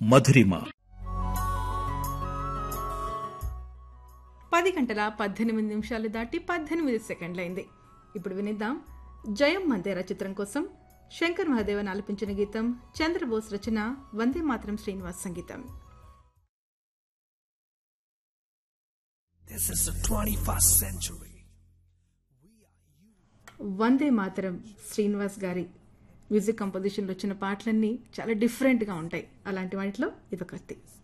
మధురిమ పది గంటల పద్దెనిమిది నిమిషాలు దాటి పద్దెనిమిది సెకండ్లైంది ఇప్పుడు వినిద్దాం జయం మందేరా చిత్రం కోసం శంకర్ మహాదేవన్ ఆలపించిన గీతం చంద్రబోస్ రచన వందే మాత్రం శ్రీనివాస్ సంగీతం This is the 21st century. వందే మాతరం శ్రీనివాస్ గారి మ్యూజిక్ కంపోజిషన్లో వచ్చిన పాటలన్నీ చాలా డిఫరెంట్గా ఉంటాయి అలాంటి వాటిలో ఇదొకటి